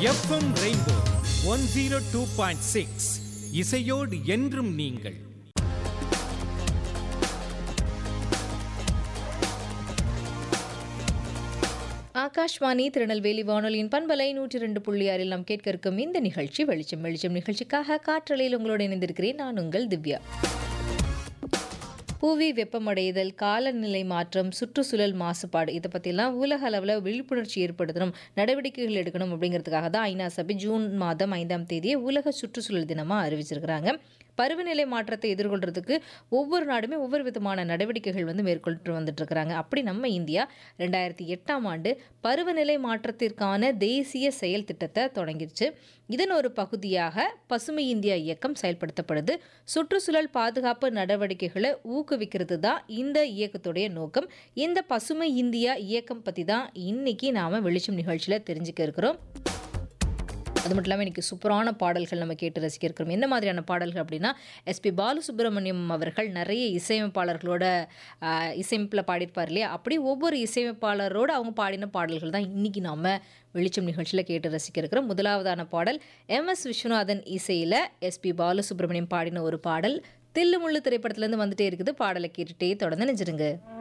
FM Rainbow one zero two point six இசையோடு என்றும் நீங்கள் ஆகாஷ்வாணி திருநெல்வேலி வானொலியின் பண்பலை நூற்றி ரெண்டு புள்ளி ஆறில் நாம் கேட்க இருக்கும் இந்த நிகழ்ச்சி வெளிச்சம் வெளிச்சம் நிகழ்ச்சிக்காக காற்றலையில் உங்களோடு இணைந்திருக்கிறேன் நான் உங்கள் திவ்யா புவி வெப்பமடைதல் காலநிலை மாற்றம் சுற்றுச்சூழல் மாசுபாடு இதை பற்றிலாம் உலக அளவில் விழிப்புணர்ச்சி ஏற்படுத்தணும் நடவடிக்கைகள் எடுக்கணும் அப்படிங்கிறதுக்காக தான் ஐநா சபை ஜூன் மாதம் ஐந்தாம் தேதியை உலக சுற்றுச்சூழல் தினமாக அறிவிச்சிருக்கிறாங்க பருவநிலை மாற்றத்தை எதிர்கொள்றதுக்கு ஒவ்வொரு நாடுமே ஒவ்வொரு விதமான நடவடிக்கைகள் வந்து மேற்கொண்டு வந்துட்டு இருக்கிறாங்க அப்படி நம்ம இந்தியா ரெண்டாயிரத்தி எட்டாம் ஆண்டு பருவநிலை மாற்றத்திற்கான தேசிய செயல் திட்டத்தை தொடங்கிருச்சு இதன் ஒரு பகுதியாக பசுமை இந்தியா இயக்கம் செயல்படுத்தப்படுது சுற்றுச்சூழல் பாதுகாப்பு நடவடிக்கைகளை ஊக்குவிக்கிறது தான் இந்த இயக்கத்துடைய நோக்கம் இந்த பசுமை இந்தியா இயக்கம் பற்றி தான் இன்னைக்கு நாம் வெளிச்சம் நிகழ்ச்சியில் தெரிஞ்சுக்க இருக்கிறோம் அது மட்டும் இல்லாமல் இன்றைக்கி சூப்பரான பாடல்கள் நம்ம கேட்டு ரசிக்க இருக்கிறோம் என்ன மாதிரியான பாடல்கள் அப்படின்னா எஸ்பி பாலசுப்ரமணியம் அவர்கள் நிறைய இசையமைப்பாளர்களோட ஆஹ், இசையமைப்பில் பாடியிருப்பார் இல்லையா அப்படி ஒவ்வொரு இசையமைப்பாளரோட அவங்க பாடின பாடல்கள் தான் இன்றைக்கி நாம் வெளிச்சம் நிகழ்ச்சியில் கேட்டு ரசிக்க இருக்கிறோம் முதலாவதான பாடல் எம் எஸ் விஸ்வநாதன் இசையில் எஸ்பி பாலசுப்ரமணியம் பாடின ஒரு பாடல் தில்லுமுள்ளு திரைப்படத்துலேருந்து வந்துட்டே இருக்குது பாடலை கேட்டுட்டே தொடர்ந்து நினைச்சிருங்க